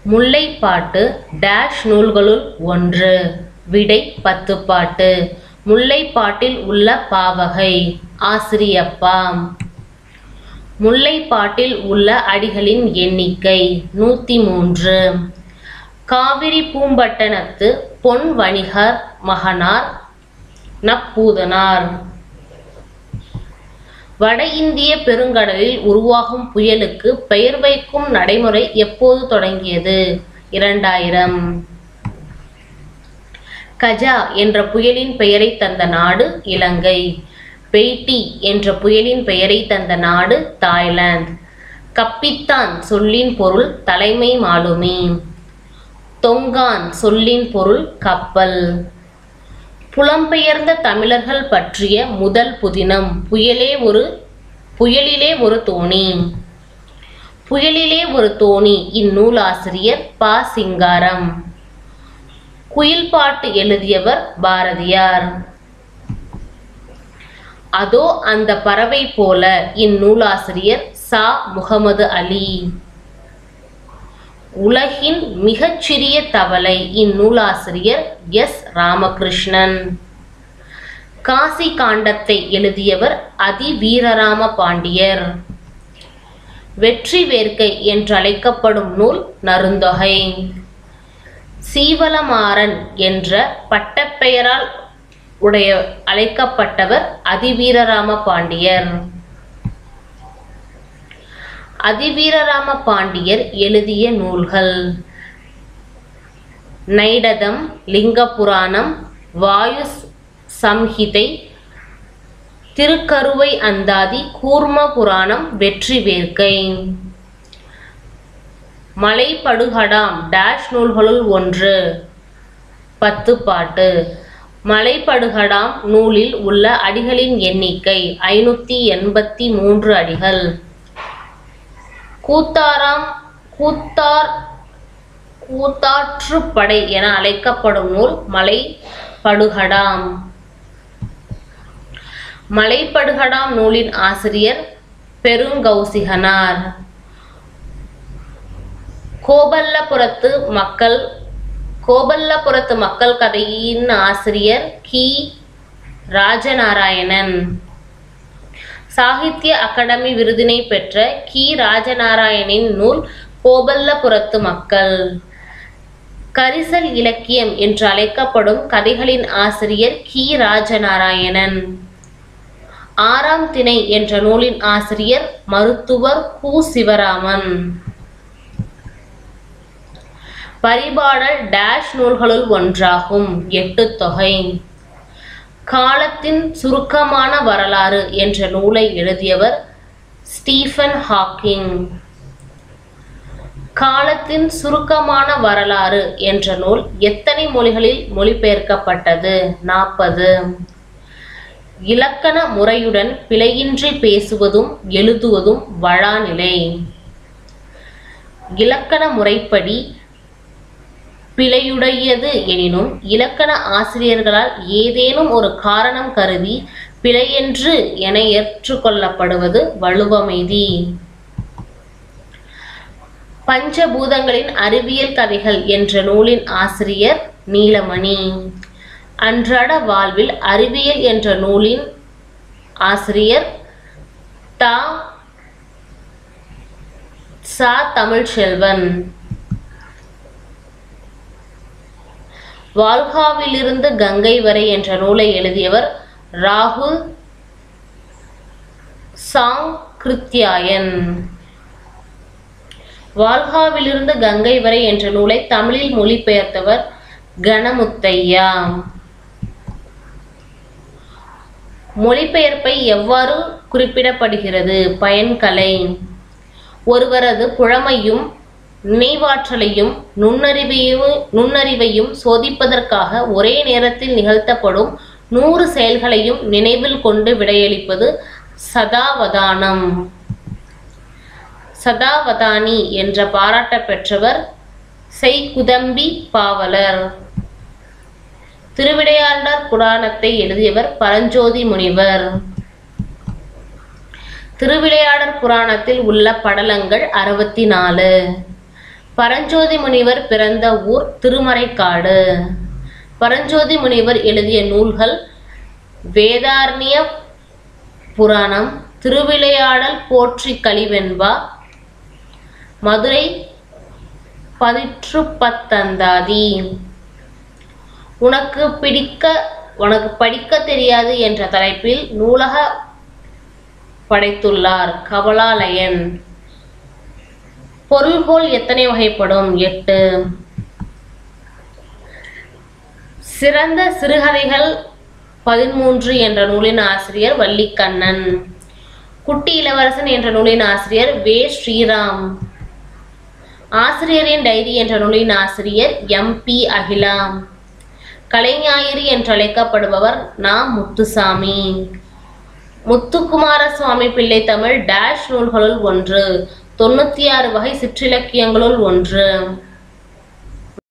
முல்லைப்பாட்டு dash நூல்களுள் ஒன்று விடை பத்துப்பாட்டு முல்லைப்பாட்டில் உள்ள பாவகை ஆசிரியப்பா முல்லைப்பாட்டில் உள்ள அடிகளின் எண்ணிக்கை நூற்றி மூன்று காவிரி பூம்பட்டணத்து பொன் வணிகர் மகனார் நப்பூதனார் வட இந்திய பெருங்கடலில் உருவாகும் புயலுக்கு பெயர் வைக்கும் நடைமுறை எப்போது தொடங்கியது இரண்டாயிரம் கஜா என்ற புயலின் பெயரை தந்த நாடு இலங்கை பெய்டி என்ற புயலின் பெயரை தந்த நாடு தாய்லாந்து கப்பித்தான் சொல்லின் பொருள் தலைமை மாலுமி தொங்கான் சொல்லின் பொருள் கப்பல் புலம்பெயர்ந்த தமிழர்கள் பற்றிய முதல் புதினம் புயலே ஒரு புயலிலே ஒரு தோணி புயலிலே ஒரு தோணி இந்நூலாசிரியர் ப சிங்காரம் குயில் பாட்டு எழுதியவர் பாரதியார் அதோ அந்த பறவை போல இந்நூலாசிரியர் சா முகமது அலி உலகின் மிகச்சிறிய தவளை இந்நூலாசிரியர் எஸ் ராமகிருஷ்ணன் காசி காண்டத்தை எழுதியவர் அதி வீரராம பாண்டியர் வெற்றி வேர்க்கை என்றழைக்கப்படும் நூல் நருந்தொகை சீவலமாறன் என்ற பட்டப்பெயரால் உடைய அழைக்கப்பட்டவர் அதிவீரராம பாண்டியர் அதிவீரராம பாண்டியர் எழுதிய நூல்கள் நைடதம் லிங்க புராணம் வாயு சம்ஹிதை திருக்கருவை அந்தாதி கூர்ம புராணம் வெற்றி வேர்க்கை மலைப்படுகடாம் டேஷ் நூல்களுள் ஒன்று பத்து பாட்டு மலைப்படுகடாம் நூலில் உள்ள அடிகளின் எண்ணிக்கை ஐநூற்றி எண்பத்தி மூன்று அடிகள் கூத்தாராம் கூத்தார் கூத்தாற்றுப்படை என அழைக்கப்படும் நூல் மலைப்படுகடாம் மலைப்படுகடாம் நூலின் ஆசிரியர் பெருங்கௌசிகனார் கோபல்லபுரத்து மக்கள் கோபல்லபுரத்து மக்கள் கதையின் ஆசிரியர் கி ராஜநாராயணன் சாகித்ய அகாடமி விருதினை பெற்ற கி ராஜநாராயணின் நூல் கோபல்லபுரத்து மக்கள் கரிசல் இலக்கியம் என்று அழைக்கப்படும் கதைகளின் ஆசிரியர் கி ராஜநாராயணன் ஆறாம் திணை என்ற நூலின் ஆசிரியர் மருத்துவர் கு சிவராமன் பரிபாடல் டேஷ் நூல்களுள் ஒன்றாகும் எட்டு தொகை காலத்தின் சுருக்கமான வரலாறு என்ற நூலை எழுதியவர் ஸ்டீஃபன் ஹாக்கிங் காலத்தின் சுருக்கமான வரலாறு என்ற நூல் எத்தனை மொழிகளில் மொழிபெயர்க்கப்பட்டது நாற்பது இலக்கண முறையுடன் பிழையின்றி பேசுவதும் எழுதுவதும் வழாநிலை இலக்கண முறைப்படி பிழையுடையது எனினும் இலக்கண ஆசிரியர்களால் ஏதேனும் ஒரு காரணம் கருதி பிழையென்று என ஏற்றுக்கொள்ளப்படுவது வலுவமைதி பஞ்சபூதங்களின் அறிவியல் கதைகள் என்ற நூலின் ஆசிரியர் நீலமணி அன்றாட வாழ்வில் அறிவியல் என்ற நூலின் ஆசிரியர் தா சா தமிழ்ச்செல்வன் வால்காவிலிருந்து கங்கை வரை என்ற நூலை எழுதியவர் ராகுல் சாங் கிருத்யாயன் வால்காவிலிருந்து கங்கை வரை என்ற நூலை தமிழில் மொழிபெயர்த்தவர் கணமுத்தையா மொழிபெயர்ப்பை எவ்வாறு குறிப்பிடப்படுகிறது பயன்கலை ஒருவரது புழமையும் நினைவாற்றலையும் நுண்ணறிவையும் நுண்ணறிவையும் சோதிப்பதற்காக ஒரே நேரத்தில் நிகழ்த்தப்படும் நூறு செயல்களையும் நினைவில் கொண்டு விடையளிப்பது சதாவதானம் சதாவதானி என்ற பாராட்ட பெற்றவர் செய்குதம்பி பாவலர் திருவிடையாண்டர் புராணத்தை எழுதியவர் பரஞ்சோதி முனிவர் திருவிளையாடற் புராணத்தில் உள்ள படலங்கள் அறுபத்தி நாலு பரஞ்சோதி முனிவர் பிறந்த ஊர் திருமறைக்காடு பரஞ்சோதி முனிவர் எழுதிய நூல்கள் வேதாரண்ய புராணம் திருவிளையாடல் போற்றி கலிவெண்பா மதுரை பதிற்று பத்தந்தாதி உனக்கு பிடிக்க உனக்கு படிக்க தெரியாது என்ற தலைப்பில் நூலக படைத்துள்ளார் கமலாலயன் பொருள்கோள் எத்தனை வகைப்படும் எட்டு சிறந்த சிறுகதைகள் பதிமூன்று என்ற நூலின் ஆசிரியர் வள்ளிக்கண்ணன் குட்டி இளவரசன் என்ற நூலின் ஆசிரியர் வே ஸ்ரீராம் ஆசிரியரின் டைரி என்ற நூலின் ஆசிரியர் எம் பி அகிலா கலைஞாயிறு என்றழைக்கப்படுபவர் நா முத்துசாமி முத்துக்குமார சுவாமி பிள்ளை தமிழ் டேஷ் நூல்களுள் ஒன்று தொண்ணூத்தி ஆறு வகை சிற்றிலக்கியங்களுள் ஒன்று